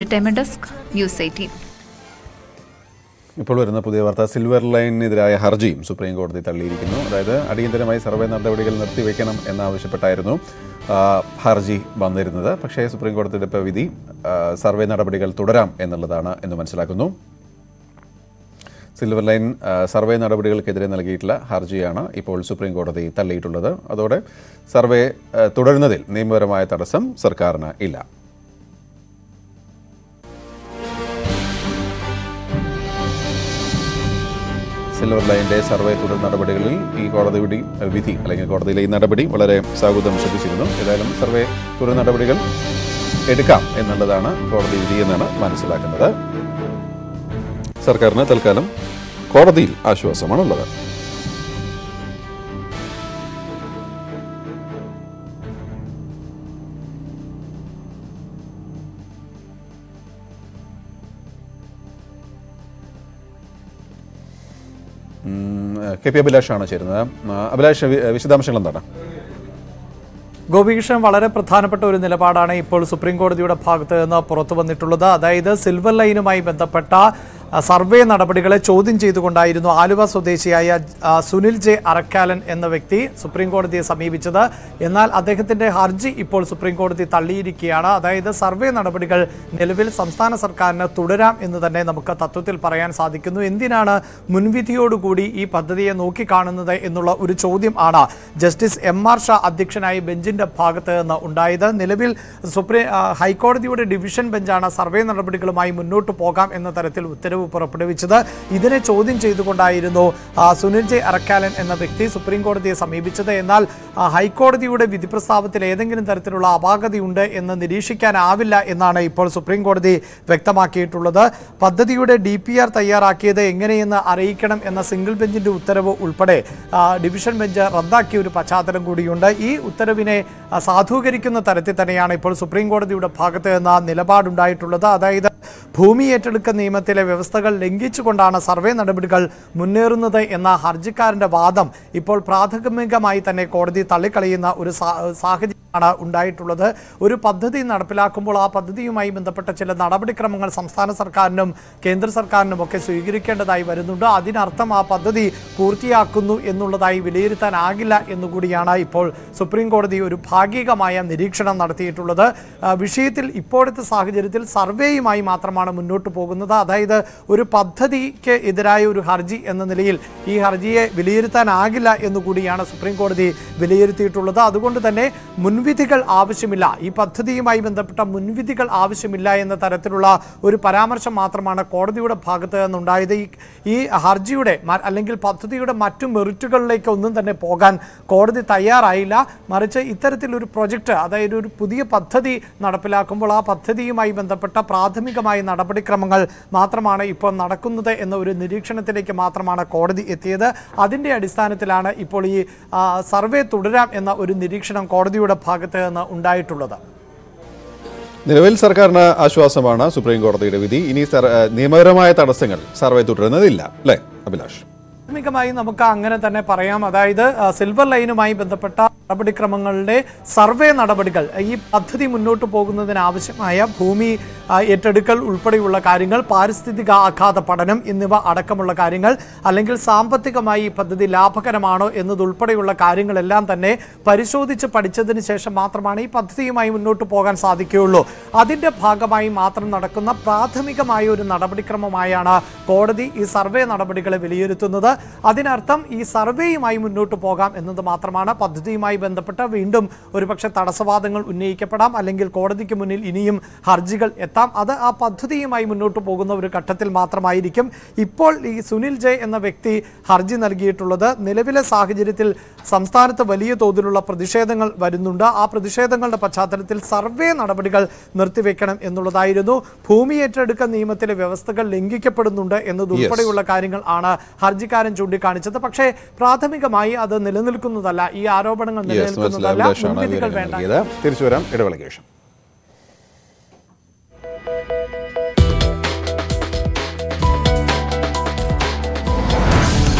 entertainment desk news eighteen ഇപ്പോൾ വരുന്ന പുതിയ വാർത്ത സിൽവർ ലൈനിനെതിരായ ഹർജിയും സുപ്രീം കോടതി തള്ളിയിരിക്കുന്നു അതായത് അടിയന്തരമായി സർവേ നടപടികൾ നിർത്തിവെക്കണം എന്നാവശ്യപ്പെട്ടായിരുന്നു ആ, ഹർജി വന്നിരുന്നത് പക്ഷേ സുപ്രീം കോടതിയുടെ ഇപ്പോൾ വിധി ആ, സർവേ നടപടികൾ തുടരാം എന്നുള്ളതാണ് എന്ന് മനസ്സിലാക്കുന്നു സിൽവർ ലൈൻ ആ, സർവേ നടപടികൾക്കെതിരെ നൽകിയിട്ടുള്ള ഹർജിയാണ് ഇപ്പോൾ സുപ്രീം കോടതി തള്ളിയിട്ടുള്ളത് അതോടെ സർവേ ആ, തുടരുന്നതിൽ നിയമപരമായ തടസ്സം സർക്കാരിന് ഇല്ല സിൽവർ ലൈനിന്റെ സർവേ തുടർ നടപടികളിൽ ഈ കോടതി വിധി വിധി അല്ലെങ്കിൽ കോടതിയിലെ ഈ നടപടി വളരെ സാഹുതം ശ്രദ്ധിച്ചിരുന്നു ഏതായാലും സർവേ തുടർ നടപടികൾ എടുക്കാം എന്നുള്ളതാണ് കോടതി വിധി എന്നാണ് മനസ്സിലാക്കുന്നത് സർക്കാരിന് തൽക്കാലം കോടതിയിൽ ആശ്വാസമാണുള്ളത് ഉം, കെ പി അഭിലാഷാണ് ചേരുന്നത് ആ, അഭിലാഷ് വി- വിശദാംശങ്ങൾ എന്താണ് ഗോപികൃഷ്ണൻ വളരെ പ്രധാനപ്പെട്ട ഒരു നിലപാടാണ് ഇപ്പോൾ സുപ്രീം കോടതിയുടെ ഭാഗത്ത് നിന്ന് പുറത്തു വന്നിട്ടുള്ളത് അതായത് സിൽവർ ലൈനുമായി ബന്ധപ്പെട്ട ആ, സർവേ നടപടികളെ ചോദ്യം ചെയ്തുകൊണ്ടായിരുന്നു ആലുവ സ്വദേശിയായ ആ, സുനിൽ ജെ അറക്കാലൻ എന്ന വ്യക്തി സുപ്രീം കോടതിയെ സമീപിച്ചത് എന്നാൽ അദ്ദേഹത്തിന്റെ ഹർജി ഇപ്പോൾ സുപ്രീം കോടതി തള്ളിയിരിക്കുകയാണ് അതായത് സർവേ നടപടികൾ നിലവിൽ സംസ്ഥാന സർക്കാരിന് തുടരാം എന്ന് തന്നെ നമുക്ക് തത്വത്തിൽ പറയാൻ സാധിക്കുന്നു എന്തിനാണ് മുൻവിധിയോടുകൂടി ഈ പദ്ധതിയെ നോക്കിക്കാണുന്നത് എന്നുള്ള ഒരു ചോദ്യം ആണ് ജസ്റ്റിസ് എം ആർ ഷാ അധ്യക്ഷനായ ബെഞ്ചിന്റെ ഭാഗത്ത് നിന്ന് ഉണ്ടായത് നിലവിൽ സുപ്രീം ആ, ഹൈക്കോടതിയുടെ ഡിവിഷൻ ബെഞ്ചാണ് സർവേ നടപടികളുമായി മുന്നോട്ട് പോകാം എന്ന തരത്തിൽ ഉത്തരവ് പുറപ്പെടുവിച്ചത് ഇതിനെ ചോദ്യം ചെയ്തുകൊണ്ടായിരുന്നു ആ, സുനിൽ ജെ അറക്കാലൻ എന്ന വ്യക്തി സുപ്രീം കോടതിയെ സമീപിച്ചത് എന്നാൽ ആ, ഹൈക്കോടതിയുടെ വിധി പ്രസ്താവത്തിൽ ഏതെങ്കിലും തരത്തിലുള്ള അപാകതയുണ്ട് എന്ന് നിരീക്ഷിക്കാനാവില്ല എന്നാണ് ഇപ്പോൾ സുപ്രീം കോടതി വ്യക്തമാക്കിയിട്ടുള്ളത് പദ്ധതിയുടെ ഡി പി ആർ തയ്യാറാക്കിയത് എങ്ങനെയെന്ന് അറിയിക്കണം എന്ന സിംഗിൾ ബെഞ്ചിന്റെ ഉത്തരവ് ഉൾപ്പെടെ ആ, ഡിവിഷൻ ബെഞ്ച് റദ്ദാക്കിയ ഒരു പശ്ചാത്തലം കൂടിയുണ്ട് ഈ ഉത്തരവിനെ ആ, സാധൂകരിക്കുന്ന തരത്തിൽ തന്നെയാണ് ഇപ്പോൾ സുപ്രീം കോടതിയുടെ ഭാഗത്ത് നിന്ന് നിലപാടുണ്ടായിട്ടുള്ളത് അതായത് ഭൂമി ഏറ്റെടുക്ക നിയമത്തിലെ വ്യവസ്ഥകൾ ലംഘിച്ചുകൊണ്ടാണ് സർവേ നടപടികൾ മുന്നേറുന്നത് എന്ന ഹർജിക്കാരന്റെ വാദം ഇപ്പോൾ പ്രാഥമികമായി തന്നെ കോടതി തള്ളിക്കളയുന്ന ഒരു സാ- സാഹചര്യമാണ് ഉണ്ടായിട്ടുള്ളത് ഒരു പദ്ധതി നടപ്പിലാക്കുമ്പോൾ ആ പദ്ധതിയുമായി ബന്ധപ്പെട്ട ചില നടപടിക്രമങ്ങൾ സംസ്ഥാന സർക്കാരിനും കേന്ദ്ര സർക്കാരിനും ഒക്കെ സ്വീകരിക്കേണ്ടതായി വരുന്നുണ്ട് അതിനർത്ഥം ആ പദ്ധതി പൂർത്തിയാക്കുന്നു എന്നുള്ളതായി വിലയിരുത്താനാകില്ല എന്നുകൂടിയാണ് ഇപ്പോൾ സുപ്രീം കോടതി ഒരു ഭാഗികമായ നിരീക്ഷണം നടത്തിയിട്ടുള്ളത് ആ, വിഷയത്തിൽ ഇപ്പോഴത്തെ സാഹചര്യത്തിൽ സർവേയുമായി മാത്രമാണ് മുന്നോട്ട് പോകുന്നത് അതായത് ഒരു പദ്ധതിക്ക് എതിരായ ഒരു ഹർജി എന്ന നിലയിൽ ഈ ഹർജിയെ വിലയിരുത്താനാകില്ല എന്നുകൂടിയാണ് സുപ്രീം കോടതി വിലയിരുത്തിയിട്ടുള്ളത് അതുകൊണ്ട് തന്നെ മുൻവിധികൾ ആവശ്യമില്ല ഈ പദ്ധതിയുമായി ബന്ധപ്പെട്ട മുൻവിധികൾ ആവശ്യമില്ല എന്ന തരത്തിലുള്ള ഒരു പരാമർശം മാത്രമാണ് കോടതിയുടെ ഭാഗത്ത് നിന്നുണ്ടായത് ഈ ഈ ഹർജിയുടെ മ- അല്ലെങ്കിൽ പദ്ധതിയുടെ മറ്റു മെറിറ്റുകളിലേക്ക് ഒന്നും തന്നെ പോകാൻ കോടതി തയ്യാറായില്ല മറിച്ച് ഇത്തരത്തിലൊരു പ്രൊജക്റ്റ് അതായത് ഒരു പുതിയ പദ്ധതി നടപ്പിലാക്കുമ്പോൾ ആ പദ്ധതിയുമായി ബന്ധപ്പെട്ട പ്രാഥമികമായ നടപടിക്രമങ്ങൾ മാത്രമാണ് ഇപ്പോൾ നടക്കുന്നത് എന്ന ഒരു നിരീക്ഷണത്തിലേക്ക് മാത്രമാണ് കോടതി എത്തിയത് അതിൻ്റെ അടിസ്ഥാനത്തിലാണ് ഇപ്പോൾ ഈ ആ, സർവേ തുടരാം എന്ന ഒരു നിരീക്ഷണം കോടതിയുടെ ഭാഗത്ത് നിന്ന് ഉണ്ടായിട്ടുള്ളത് നിലവിൽ സർക്കാരിന് ആശ്വാസമാണ് സുപ്രീം കോടതിയുടെ വിധി ഇനി സർ- ഏഹ് നിയമപരമായ തടസ്സങ്ങൾ സർവേ തുടരുന്നതില്ല അല്ലേ അഭിലാഷ് പ്രാഥമികമായി നമുക്ക് അങ്ങനെ തന്നെ പറയാം അതായത് ആ, സിൽവർ ലൈനുമായി ബന്ധപ്പെട്ട നടപടിക്രമങ്ങളുടെ സർവേ നടപടികൾ ഈ പദ്ധതി മുന്നോട്ട് പോകുന്നതിന് ആവശ്യമായ ഭൂമി ആ, ഏറ്റെടുക്കൽ ഉൾപ്പെടെയുള്ള കാര്യങ്ങൾ പാരിസ്ഥിതിക ആഘാത പഠനം എന്നിവ അടക്കമുള്ള കാര്യങ്ങൾ അല്ലെങ്കിൽ സാമ്പത്തികമായി ഈ പദ്ധതി ലാഭകരമാണോ എന്നതുൾപ്പെടെയുള്ള കാര്യങ്ങളെല്ലാം തന്നെ പരിശോധിച്ച് പഠിച്ചതിന് ശേഷം മാത്രമാണ് ഈ പദ്ധതിയുമായി മുന്നോട്ട് പോകാൻ സാധിക്കുകയുള്ളൂ അതിൻ്റെ ഭാഗമായി മാത്രം നടക്കുന്ന പ്രാഥമികമായ ഒരു നടപടിക്രമമായാണ് കോടതി ഈ സർവേ നടപടികളെ വിലയിരുത്തുന്നത് അതിനർത്ഥം ഈ സർവേയുമായി മുന്നോട്ട് പോകാം എന്നത് മാത്രമാണ് പദ്ധതിയുമായി ബന്ധപ്പെട്ട വീണ്ടും ഒരുപക്ഷെ തടസ്സവാദങ്ങൾ ഉന്നയിക്കപ്പെടാം അല്ലെങ്കിൽ കോടതിക്ക് മുന്നിൽ ഇനിയും ഹർജികൾ എത്താം അത് ആ പദ്ധതിയുമായി മുന്നോട്ട് പോകുന്ന ഒരു ഘട്ടത്തിൽ മാത്രമായിരിക്കും ഇപ്പോൾ ഈ സുനിൽ ജയ് എന്ന വ്യക്തി ഹർജി നൽകിയിട്ടുള്ളത് നിലവിലെ സാഹചര്യത്തിൽ സംസ്ഥാനത്ത് വലിയ തോതിലുള്ള പ്രതിഷേധങ്ങൾ വരുന്നുണ്ട് ആ പ്രതിഷേധങ്ങളുടെ പശ്ചാത്തലത്തിൽ സർവേ നടപടികൾ നിർത്തിവെക്കണം എന്നുള്ളതായിരുന്നു ഭൂമി ഏറ്റെടുക്കൽ നിയമത്തിലെ വ്യവസ്ഥകൾ ലംഘിക്കപ്പെടുന്നുണ്ട് എന്നതുൾപ്പെടെയുള്ള കാര്യങ്ങൾ ആണ് ഹർജിക്കാരൻ ചൂണ്ടിക്കാണിച്ചത് പക്ഷേ പ്രാഥമികമായി അത് നിലനിൽക്കുന്നതല്ല ഈ ആരോപണങ്ങൾ യെസ് മനസ്സിലായി നിലനിൽക്കുന്നതല്ല അഭിലാഷാണ് മുൻവിധികൾ വിവരങ്ങൾ വേണ്ട നൽകിയത് തിരിച്ചു വരാം ഇടവേളയ്ക്ക് ശേഷം